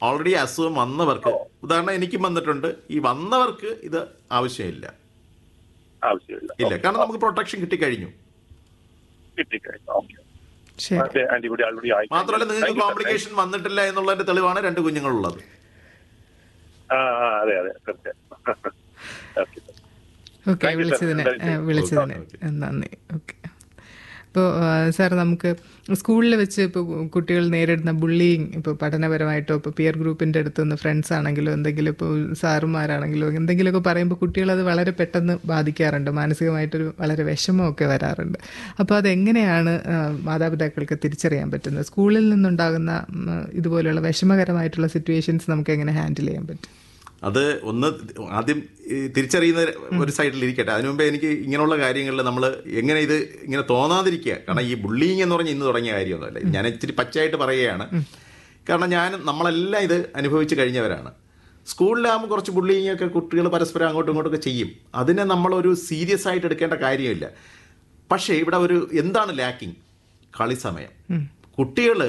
Already അസുഖം വന്നവർക്ക് ഉദാഹരണം എനിക്കും വന്നിട്ടുണ്ട് ഈ വന്നവർക്ക് ഇത് ആവശ്യമില്ല ആവശ്യമില്ല ഇല്ല കാരണം നമുക്ക് പ്രൊട്ടക്ഷൻ കിട്ടിക്കഴിഞ്ഞു കിട്ടിക്കഴിഞ്ഞു ഓക്കെ ശരി മറ്റേ ആന്റിബോഡി ആൾറെഡി ആയി മാത്രമല്ല നിങ്ങൾക്ക് കോംപ്ലിക്കേഷൻ വന്നിട്ടില്ല എന്നുള്ളതിന്റെ തെളിവാണ് രണ്ട് കുഞ്ഞുങ്ങളുള്ളത് ആ ആ, അതെ അതെ തീർച്ചയായും okay okay Thank you, sir. വിളിച്ചതിന് Thank you. ആ, വിളിച്ചതിന് Okay. നന്ദി ഓക്കെ ഇപ്പോൾ സാർ നമുക്ക് സ്കൂളിൽ വെച്ച് ഇപ്പോൾ കുട്ടികൾ നേരിടുന്ന ബുള്ളിങ് ഇപ്പോൾ പഠനപരമായിട്ടോ ഇപ്പോൾ പിയർ ഗ്രൂപ്പിൻ്റെ അടുത്ത് നിന്ന് ഫ്രണ്ട്സ് ആണെങ്കിലോ എന്തെങ്കിലും ഇപ്പോൾ സാറുമാരാണെങ്കിലോ എന്തെങ്കിലുമൊക്കെ പറയുമ്പോൾ കുട്ടികൾ അത് വളരെ പെട്ടെന്ന് ബാധിക്കാറുണ്ട് മാനസികമായിട്ടൊരു വളരെ വിഷമമൊക്കെ വരാറുണ്ട് അപ്പോൾ അതെങ്ങനെയാണ് ആ, മാതാപിതാക്കൾക്ക് തിരിച്ചറിയാൻ പറ്റുന്നത് സ്കൂളിൽ നിന്നുണ്ടാകുന്ന ഉം, ഇതുപോലെയുള്ള വിഷമകരമായിട്ടുള്ള സിറ്റുവേഷൻസ് നമുക്ക് എങ്ങനെ ഹാൻഡിൽ ചെയ്യാൻ പറ്റും അത് ഒന്ന് ആദ്യം ഈ തിരിച്ചറിയുന്ന ഒരു സൈഡിൽ ഇരിക്കട്ടെ അതിനു മുമ്പേ എനിക്ക് ഇങ്ങനെയുള്ള കാര്യങ്ങളിൽ നമ്മൾ എങ്ങനെ ഇത് ഇങ്ങനെ തോന്നാതിരിക്കുക കാരണം ഈ ബുള്ളിങ് എന്ന് പറഞ്ഞ് ഇന്ന് തുടങ്ങിയ കാര്യമൊന്നുമല്ല ഇത് ഞാൻ ഇച്ചിരി പച്ചയായിട്ട് പറയുകയാണ് കാരണം ഞാൻ നമ്മളെല്ലാം ഇത് അനുഭവിച്ച് കഴിഞ്ഞവരാണ് സ്കൂളിലാകുമ്പോൾ കുറച്ച് ബുള്ളിങ് ഒക്കെ കുട്ടികൾ പരസ്പരം അങ്ങോട്ടും ഇങ്ങോട്ടും ഒക്കെ ചെയ്യും അതിനെ നമ്മളൊരു സീരിയസ് ആയിട്ട് എടുക്കേണ്ട കാര്യമില്ല പക്ഷേ ഇവിടെ ഒരു എന്താണ് ലാക്കിങ് കളി സമയം കുട്ടികൾ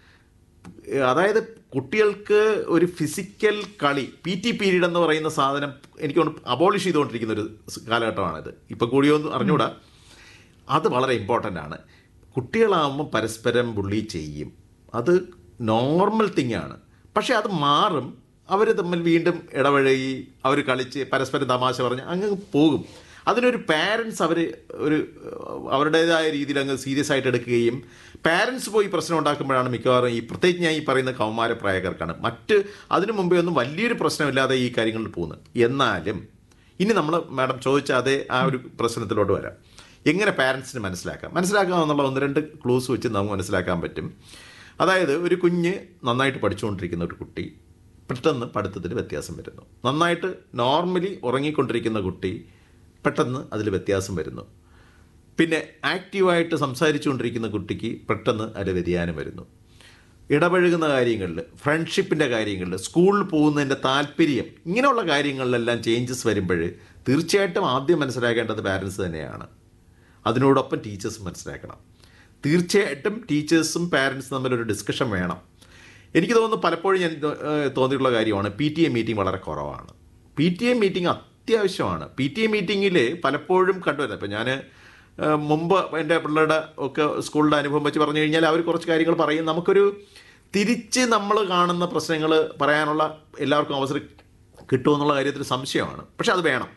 അതായത് കുട്ടികൾക്ക് ഒരു ഫിസിക്കൽ കളി പി ടി പീരീഡ് എന്ന് പറയുന്ന സാധനം എനിക്ക് അബോളിഷ് ചെയ്തുകൊണ്ടിരിക്കുന്ന ഒരു സ് കാലഘട്ടമാണിത് ഇപ്പം കൂടിയൊന്നും അറിഞ്ഞൂടാ അത് വളരെ ഇമ്പോർട്ടൻ്റ് ആണ് കുട്ടികളാകുമ്പോൾ പരസ്പരം ബുള്ളി ചെയ്യും അത് നോർമൽ തിങ് ആണ് പക്ഷേ അത് മാറും അവർ തമ്മിൽ വീണ്ടും ഇടപഴകി അവർ കളിച്ച് പരസ്പരം തമാശ പറഞ്ഞ് അങ്ങ് പോകും അതിനൊരു പാരൻസ് അവർ ഒരു അവരുടേതായ രീതിയിൽ അങ്ങ് സീരിയസ് ആയിട്ട് എടുക്കുകയും പാരൻസ് പോയി പ്രശ്നം ഉണ്ടാക്കുമ്പോഴാണ് മിക്കവാറും ഈ പ്രത്യേകിച്ച് ഞാൻ ഈ പറയുന്ന കൗമാര പ്രായക്കാർക്കാണ് മറ്റ് അതിനു മുമ്പേ ഒന്നും വലിയൊരു പ്രശ്നമില്ലാതെ ഈ കാര്യങ്ങളിൽ പോകുന്നത് എന്നാലും ഇനി നമ്മൾ മാഡം ചോദിച്ച അതേ ആ ഒരു പ്രശ്നത്തിലോട്ട് വരാം എങ്ങനെ പാരൻസിന് മനസ്സിലാക്കാം മനസ്സിലാക്കാം എന്നുള്ള ഒന്ന് രണ്ട് ക്ലൂസ് വെച്ച് നമുക്ക് മനസ്സിലാക്കാൻ പറ്റും അതായത് ഒരു കുഞ്ഞ് നന്നായിട്ട് പഠിച്ചുകൊണ്ടിരിക്കുന്ന ഒരു കുട്ടി പെട്ടെന്ന് പഠിത്തത്തിൽ വ്യത്യാസം വരുന്നു നന്നായിട്ട് നോർമലി ഉറങ്ങിക്കൊണ്ടിരിക്കുന്ന കുട്ടി പെട്ടെന്ന് അതിൽ വ്യത്യാസം വരുന്നു പിന്നെ ആക്റ്റീവായിട്ട് സംസാരിച്ചുകൊണ്ടിരിക്കുന്ന കുട്ടിക്ക് പെട്ടെന്ന് അതിൽ വ്യതിയാനം വരുന്നു ഇടപഴകുന്ന കാര്യങ്ങളിൽ ഫ്രണ്ട്ഷിപ്പിൻ്റെ കാര്യങ്ങളിൽ സ്കൂളിൽ പോകുന്നതിൻ്റെ താല്പര്യം ഇങ്ങനെയുള്ള കാര്യങ്ങളിലെല്ലാം ചേഞ്ചസ് വരുമ്പോൾ തീർച്ചയായിട്ടും ആദ്യം മനസ്സിലാക്കേണ്ടത് പാരൻസ് തന്നെയാണ് അതിനോടൊപ്പം ടീച്ചേഴ്സ് മനസ്സിലാക്കണം തീർച്ചയായിട്ടും ടീച്ചേഴ്സും പാരൻസും തമ്മിലൊരു ഡിസ്കഷൻ വേണം എനിക്ക് തോന്നുന്നു പലപ്പോഴും ഞാൻ ഏഹ്, തോന്നിയിട്ടുള്ള കാര്യമാണ് പി ടി എ മീറ്റിംഗ് വളരെ കുറവാണ് പി ടി എ മീറ്റിംഗ് അത്യാവശ്യമാണ് പി ടി എ മീറ്റിങ്ങിൽ പലപ്പോഴും കണ്ടുവരുന്നത് ഇപ്പം ഞാൻ മുമ്പ് എൻ്റെ പിള്ളേരുടെ ഒക്കെ സ്കൂളിൻ്റെ അനുഭവം വെച്ച് പറഞ്ഞു കഴിഞ്ഞാൽ അവർ കുറച്ച് കാര്യങ്ങൾ പറയും നമുക്കൊരു തിരിച്ച് നമ്മൾ കാണുന്ന പ്രശ്നങ്ങൾ പറയാനുള്ള എല്ലാവർക്കും അവസരം കിട്ടുമെന്നുള്ള കാര്യത്തിൽ സംശയമാണ് പക്ഷെ അത് വേണം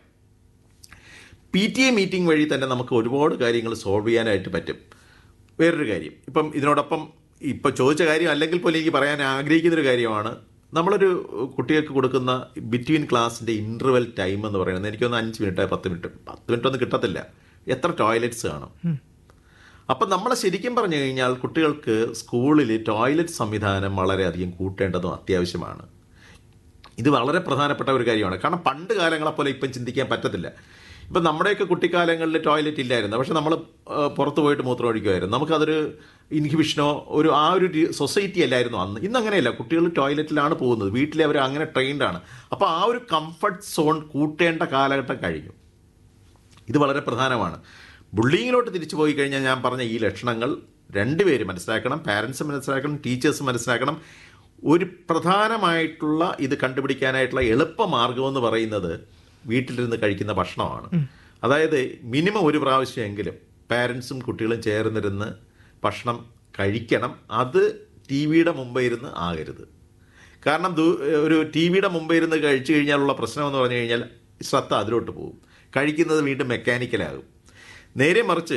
പി ടി എ മീറ്റിംഗ് വഴി തന്നെ നമുക്ക് ഒരുപാട് കാര്യങ്ങൾ സോൾവ് ചെയ്യാനായിട്ട് പറ്റും വേറൊരു കാര്യം ഇപ്പം ഇതിനോടൊപ്പം ഇപ്പം ചോദിച്ച കാര്യം അല്ലെങ്കിൽ പോലും എനിക്ക് പറയാൻ ആഗ്രഹിക്കുന്നൊരു കാര്യമാണ് നമ്മളൊരു കുട്ടികൾക്ക് കൊടുക്കുന്ന ബിറ്റ്വീൻ ക്ലാസ്സിൻ്റെ ഇൻ്റർവെൽ ടൈം എന്ന് പറയുന്നത് എനിക്കൊന്ന് അഞ്ച് മിനിറ്റ് പത്ത് മിനിറ്റ് പത്ത് മിനിറ്റ് ഒന്നും കിട്ടത്തില്ല എത്ര ടോയ്ലറ്റ്സ് കാണും അപ്പം നമ്മൾ ശരിക്കും പറഞ്ഞു കഴിഞ്ഞാൽ കുട്ടികൾക്ക് സ്കൂളിൽ ടോയ്ലറ്റ് സംവിധാനം വളരെയധികം കൂട്ടേണ്ടതും അത്യാവശ്യമാണ് ഇത് വളരെ പ്രധാനപ്പെട്ട ഒരു കാര്യമാണ് കാരണം പണ്ട് കാലങ്ങളെ പോലെ ഇപ്പം ചിന്തിക്കാൻ പറ്റത്തില്ല ഇപ്പം നമ്മുടെയൊക്കെ കുട്ടിക്കാലങ്ങളിൽ ടോയ്ലറ്റ് ഇല്ലായിരുന്നു പക്ഷെ നമ്മൾ പുറത്ത് പോയിട്ട് മൂത്രം ഒഴിക്കുമായിരുന്നു നമുക്കതൊരു ഇൻഹിബിഷനോ ഒരു ആ ഒരു സൊസൈറ്റി അല്ലായിരുന്നു അന്ന് ഇന്ന് അങ്ങനെയല്ല കുട്ടികൾ ടോയ്ലറ്റിലാണ് പോകുന്നത് വീട്ടിലെ അവർ അങ്ങനെ ട്രെയിൻഡ് ആണ് അപ്പോൾ ആ ഒരു കംഫർട്ട് സോൺ കൂട്ടേണ്ട കാലഘട്ടം കഴിഞ്ഞു ഇത് വളരെ പ്രധാനമാണ് ബുള്ളിങ്ങിലോട്ട് തിരിച്ചു പോയി കഴിഞ്ഞാൽ ഞാൻ പറഞ്ഞ ഈ ലക്ഷണങ്ങൾ രണ്ടുപേരും മനസ്സിലാക്കണം പാരൻസ് മനസ്സിലാക്കണം ടീച്ചേഴ്സ് മനസ്സിലാക്കണം ഒരു പ്രധാനമായിട്ടുള്ള ഇത് കണ്ടുപിടിക്കാനായിട്ടുള്ള എളുപ്പമാർഗം എന്ന് പറയുന്നത് വീട്ടിലിരുന്ന് കഴിക്കുന്ന ഭക്ഷണമാണ് അതായത് മിനിമം ഒരു പ്രാവശ്യമെങ്കിലും പാരൻസും കുട്ടികളും ചേർന്നിരുന്ന് ഭക്ഷണം കഴിക്കണം അത് ടി വിയുടെ മുമ്പേ ഇരുന്ന് ആകരുത് കാരണം ദൂ- ഒരു ടി വിയുടെ മുമ്പേ ഇരുന്ന് കഴിച്ചു കഴിഞ്ഞാലുള്ള പ്രശ്നം എന്ന് പറഞ്ഞു കഴിഞ്ഞാൽ ശ്രദ്ധ അതിലോട്ട് പോകും കഴിക്കുന്നത് വീണ്ടും മെക്കാനിക്കലാകും നേരെ മറിച്ച്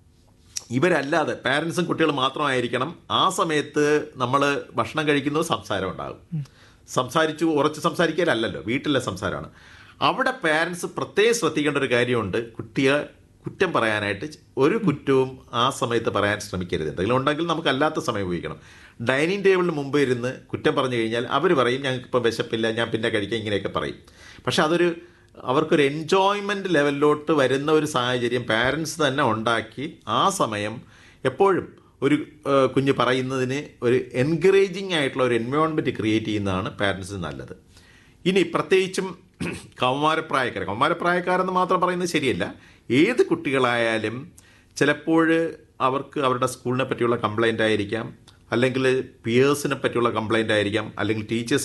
ഇവരല്ലാതെ പാരൻസും കുട്ടികളും മാത്രമായിരിക്കണം ആ സമയത്ത് നമ്മൾ ഭക്ഷണം കഴിക്കുന്നത് സംസാരം ഉണ്ടാകും സംസാരിച്ചു ഉറച്ച് സംസാരിക്കലല്ലോ വീട്ടിലെ സംസാരമാണ് അവിടെ പാരൻസ് പ്രത്യേകം ശ്രദ്ധിക്കേണ്ട ഒരു കാര്യമുണ്ട് കുട്ടിയെ കുറ്റം പറയാനായിട്ട് ഒരു കുറ്റവും ആ സമയത്ത് പറയാൻ ശ്രമിക്കരുത് എന്തെങ്കിലും ഉണ്ടെങ്കിൽ നമുക്ക് അല്ലാത്ത സമയം ഉപയോഗിക്കണം ഡൈനിങ് ടേബിളിന് മുമ്പ് ഇരുന്ന് കുറ്റം പറഞ്ഞു കഴിഞ്ഞാൽ അവർ പറയും ഞങ്ങൾക്കിപ്പോൾ വിശപ്പില്ല ഞാൻ പിന്നെ കഴിക്കാം ഇങ്ങനെയൊക്കെ പറയും പക്ഷെ അതൊരു അവർക്കൊരു എൻജോയ്മെൻറ്റ് ലെവലിലോട്ട് വരുന്ന ഒരു സാഹചര്യം പാരൻസ് തന്നെ ഉണ്ടാക്കി ആ സമയം എപ്പോഴും ഒരു ഏഹ്, കുഞ്ഞ് പറയുന്നതിന് ഒരു എൻകറേജിങ് ആയിട്ടുള്ള ഒരു എൻവയോൺമെൻറ്റ് ക്രിയേറ്റ് ചെയ്യുന്നതാണ് പാരൻസിന് നല്ലത് ഇനി പ്രത്യേകിച്ചും കൗമാരപ്രായക്കാർ കൗമാരപ്രായക്കാരെന്ന് മാത്രം പറയുന്നത് ശരിയല്ല ഏത് കുട്ടികളായാലും ചിലപ്പോൾ അവർക്ക് അവരുടെ സ്കൂളിനെ പറ്റിയുള്ള കംപ്ലൈൻ്റ് ആയിരിക്കാം അല്ലെങ്കിൽ പിയേഴ്സിനെ പറ്റിയുള്ള കംപ്ലൈൻ്റ് ആയിരിക്കാം അല്ലെങ്കിൽ ടീച്ചേഴ്സ്